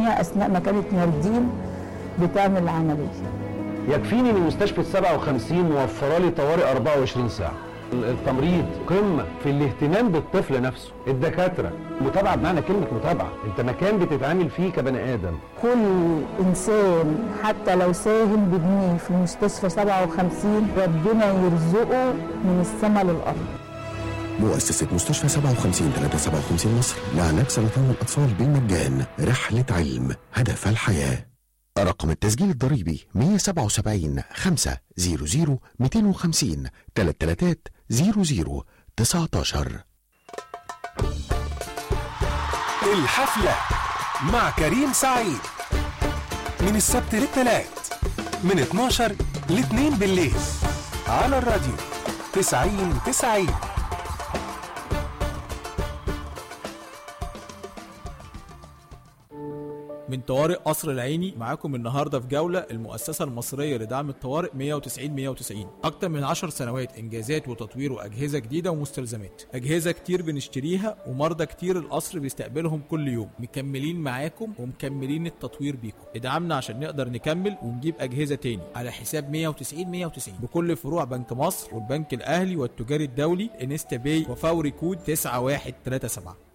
الثانيه اثناء ما كانت ناردين بتعمل العمليه يكفيني ان مستشفى 57 موفره لي طوارئ 24 ساعه التمريض قمه في الاهتمام بالطفل نفسه الدكاتره متابعه بمعنى كلمه متابعه انت مكان بتتعامل فيه كبني ادم كل انسان حتى لو ساهم بجنيه في مستشفى 57 ربنا يرزقه من السماء للارض مؤسسة مستشفى 57 357 مصر لعلاج سرطان الأطفال بالمجان رحلة علم هدف الحياة رقم التسجيل الضريبي 177 500 250 33 00 19 الحفلة مع كريم سعيد من السبت للتلات من 12 ل 2 بالليل على الراديو 90 90 من طوارئ قصر العيني معاكم النهارده في جوله المؤسسه المصريه لدعم الطوارئ 190 190 اكتر من 10 سنوات انجازات وتطوير واجهزه جديده ومستلزمات اجهزه كتير بنشتريها ومرضى كتير القصر بيستقبلهم كل يوم مكملين معاكم ومكملين التطوير بيكم ادعمنا عشان نقدر نكمل ونجيب اجهزه تاني على حساب 190 190 بكل فروع بنك مصر والبنك الاهلي والتجاري الدولي انستا باي وفوري كود 9137